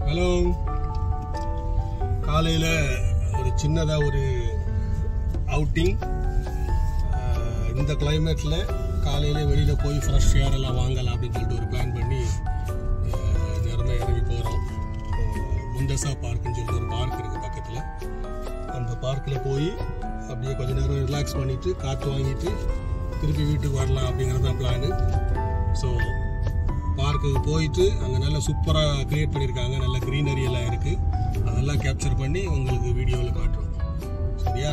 Hello காலையில் ஒரு சின்னதாக ஒரு அவுட்டிங் இந்த கிளைமேட்டில் காலையில் வெளியில் போய் ஃப்ரெஷ் ஏர் எல்லாம் வாங்கலாம் அப்படின்னு சொல்லிட்டு ஒரு பிளான் பண்ணி அஹ், நேரமே இறங்கி போகிறோம் முந்தசா பார்க்குன்னு சொல்லிட்டு ஒரு பார்க் இருக்குது பக்கத்தில் அந்த பார்க்கில் போய் அப்படியே கொஞ்ச நேரம் ரிலாக்ஸ் பண்ணிவிட்டு காற்று வாங்கிட்டு திருப்பி வீட்டுக்கு வரலாம் அப்படிங்கிறது தான் பிளானு ஸோ பார்க்குக்கு போயிட்டு அங்கே நல்ல சூப்பராக க்ரியேட் பண்ணியிருக்காங்க நல்ல க்ரீனரி எல்லாம் இருக்குது அதெல்லாம் கேப்சர் பண்ணி உங்களுக்கு வீடியோவில் காட்டுறோம் சரியா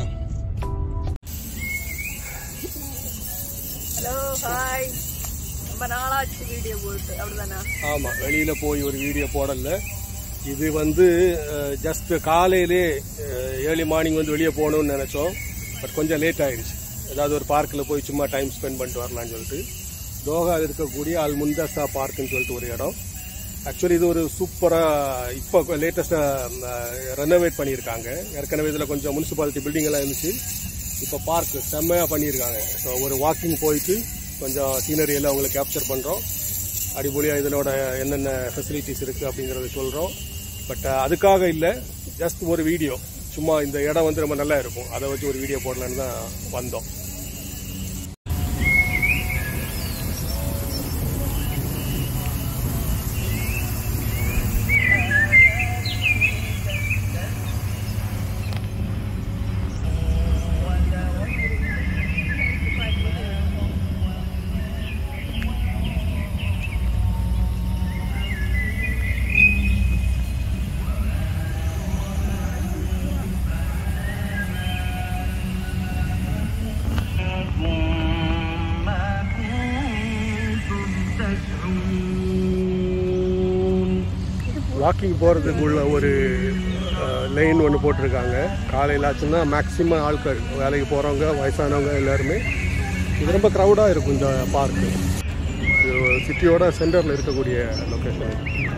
ஹலோ ஹாய் ரொம்ப நாளாச்சு வீடியோ போட்டு அப்படிதானா ஆமாம் வெளியில் போய் ஒரு வீடியோ போடல இது வந்து ஜஸ்ட் காலையிலே ஏர்லி மார்னிங் வந்து வெளியே போகணும்னு நினச்சோம் பட் கொஞ்சம் லேட் ஆயிடுச்சு ஏதாவது ஒரு பார்க்கில் போய் சும்மா டைம் ஸ்பெண்ட் பண்ணிட்டு வரலாம்னு சொல்லிட்டு தோஹா இருக்கக்கூடிய அல் முந்தசா பார்க்குன்னு சொல்லிட்டு ஒரு இடம் ஆக்சுவலி இது ஒரு சூப்பராக இப்போ லேட்டஸ்ட்டாக ரெனோவேட் பண்ணியிருக்காங்க ஏற்கனவே இதில் கொஞ்சம் முனிசிபாலிட்டி பில்டிங் எல்லாம் இருந்துச்சு இப்போ பார்க் செம்மையாக பண்ணியிருக்காங்க ஸோ ஒரு வாக்கிங் போயிட்டு கொஞ்சம் சீனரி எல்லாம் உங்களுக்கு கேப்சர் பண்ணுறோம் அடிப்பொலியாக இதனோட என்னென்ன ஃபெசிலிட்டிஸ் இருக்குது அப்படிங்கிறத சொல்கிறோம் பட் அதுக்காக இல்லை ஜஸ்ட் ஒரு வீடியோ சும்மா இந்த இடம் வந்து ரொம்ப நல்லா இருக்கும் அதை வச்சு ஒரு வீடியோ போடலான்னு தான் வந்தோம் வாக்கிங் போகிறதுக்குள்ள ஒரு லைன் ஒன்று போட்டிருக்காங்க காலையில் ஆச்சுன்னா மேக்ஸிமம் ஆட்கள் வேலைக்கு போகிறவங்க வயசானவங்க எல்லாருமே இது ரொம்ப க்ரௌடாக இருக்கும் இந்த பார்க்கு இது சிட்டியோட சென்டரில் இருக்கக்கூடிய லொக்கேஷன்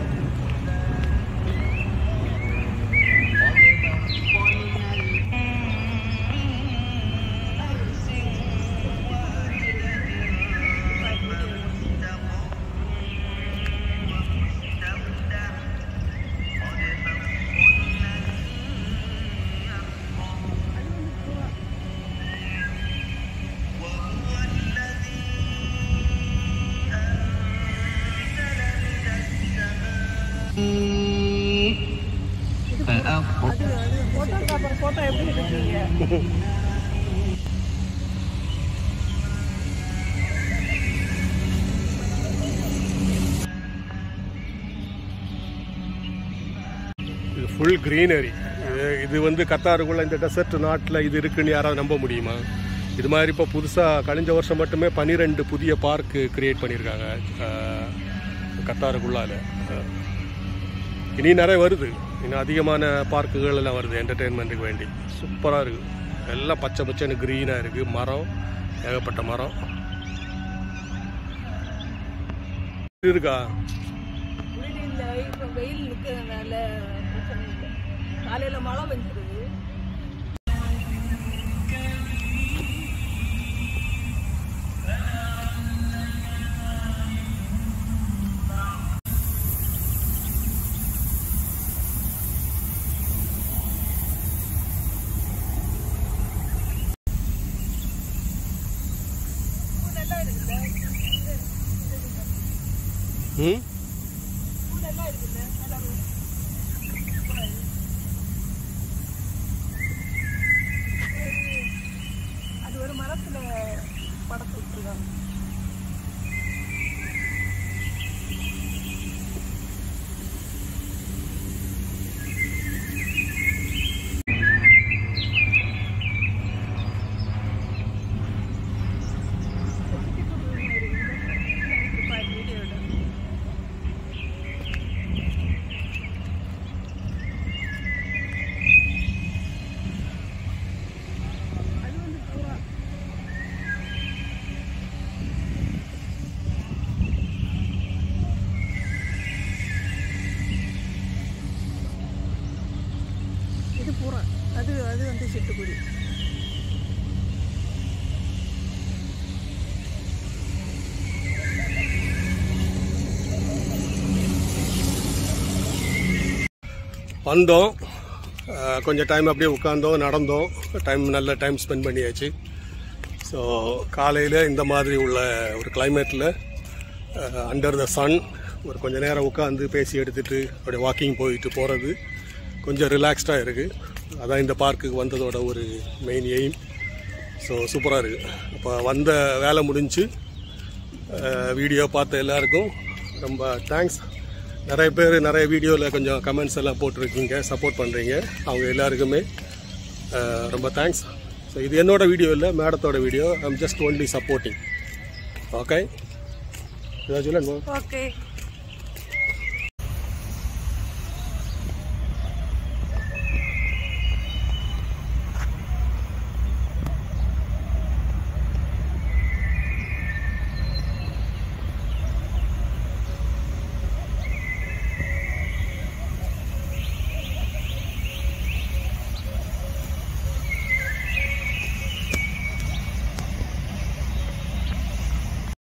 அது அது போட்டோகிராஃபர் போட்டோ எப்படி எடுக்கீங்க இது ஃபுல் க்ரீனரி இது இது வந்து கத்தாருக்குள்ள இந்த டெசர்ட் நாட்டில் இது இருக்குன்னு யாராவது நம்ப முடியுமா இது மாதிரி இப்போ புதுசாக கழிஞ்ச வருஷம் மட்டுமே பன்னிரெண்டு புதிய பார்க்கு கிரியேட் பண்ணியிருக்காங்க அஹ், கத்தாருக்குள்ளால அஹ். இனி நிறைய வருது இன்னும் அதிகமான பார்க்குகள் எல்லாம் வருது என்டர்டெயின்மெண்ட்டுக்கு வேண்டி சூப்பராக இருக்குது எல்லாம் பச்சை பச்சைன்னு க்ரீனாக இருக்குது மரம் ஏகப்பட்ட மரம் இருக்கா வீடு இல்லை இப்போ வெயில் நிற்கிறதுனால பிரச்சனை இல்லை காலையில் மழை பெஞ்சிருது பூனெல்லாம் இருக்குல்ல ம் பூனெல்லாம் இருக்குல்ல நல்லா அது ஒரு மரத்துல படத்தை விட்டுருக்காங்க வீடியோ அது வந்து பூரா இது பூரா அது அது வந்து சிட்டுக்குருவி வந்தோம் அஹ், கொஞ்சம் டைம் அப்படியே உட்காந்தோம் நடந்தோம் டைம் நல்ல டைம் ஸ்பெண்ட் பண்ணியாச்சு ஸோ காலையில் இந்த மாதிரி உள்ள ஒரு கிளைமேட்டில் அண்டர் த சன் ஒரு கொஞ்ச நேரம் உட்காந்து பேசி எடுத்துட்டு அப்படியே வாக்கிங் போயிட்டு போகிறது கொஞ்சம் ரிலாக்ஸ்டாக இருக்குது அதான் இந்த பார்க்குக்கு வந்ததோட ஒரு மெயின் எய்ம் ஸோ சூப்பராக இருக்குது அப்போ வந்த வேலை முடிஞ்சு வீடியோ பார்த்த எல்லாருக்கும் ரொம்ப தேங்க்ஸ் நிறைய பேர் நிறைய வீடியோவில் கொஞ்சம் கமெண்ட்ஸ் எல்லாம் போட்டிருக்கீங்க சப்போர்ட் பண்ணுறீங்க அவங்க எல்லாருக்குமே அஹ், ரொம்ப தேங்க்ஸ் ஸோ இது என்னோட வீடியோ இல்லை மேடத்தோட video I'm just only supporting okay ஏதாச்சும் இல்லை ஓகே